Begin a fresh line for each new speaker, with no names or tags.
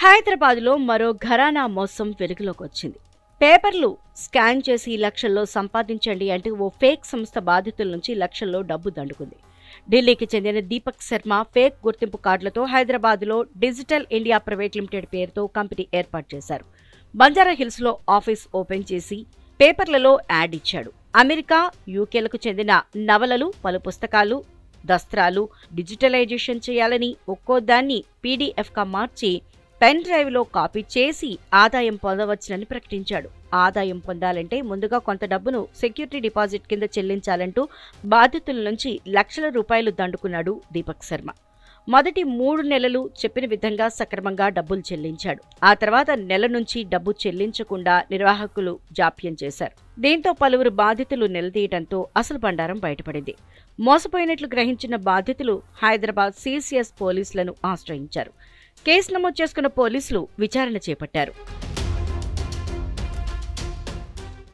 హైదరాబాద్లో మరో ఘరానా మోసం వెలుగులోకి వచ్చింది పేపర్లు స్కాన్ చేసి లక్షల్లో సంపాదించండి అంటే ఓ ఫేక్ సంస్థ బాధితుల నుంచి లక్షల్లో డబ్బు దండుకుంది ఢిల్లీకి చెందిన దీపక్ శర్మ ఫేక్ గుర్తింపు కార్డులతో హైదరాబాద్లో డిజిటల్ ఇండియా ప్రైవేట్ లిమిటెడ్ పేరుతో కంపెనీ ఏర్పాటు చేశారు బంజారా హిల్స్లో ఆఫీస్ ఓపెన్ చేసి పేపర్లలో యాడ్ ఇచ్చాడు అమెరికా యూకేలకు చెందిన నవలలు పలు పుస్తకాలు దస్త్రాలు డిజిటలైజేషన్ చేయాలని ఒక్కో దాన్ని పీడీఎఫ్గా మార్చి పెన్ డ్రైవ్లో కాపీ చేసి ఆదాయం పొందవచ్చునని ప్రకటించాడు ఆదాయం పొందాలంటే ముందుగా కొంత డబ్బును సెక్యూరిటీ డిపాజిట్ కింద చెల్లించాలంటూ బాధితుల నుంచి లక్షల రూపాయలు దండుకున్నాడు దీపక్ శర్మ మొదటి మూడు నెలలు చెప్పిన విధంగా సక్రమంగా డబ్బులు చెల్లించాడు ఆ తర్వాత నెల నుంచి డబ్బు చెల్లించకుండా నిర్వాహకులు జాప్యం చేశారు దీంతో పలువురు బాధితులు నిలదీయడంతో అసలు బండారం బయటపడింది మోసపోయినట్లు గ్రహించిన బాధితులు హైదరాబాద్ సిసిఎస్ పోలీసులను ఆశ్రయించారు కేసు నమోదు చేసుకున్న పోలీసులు విచారణ చేపట్టారు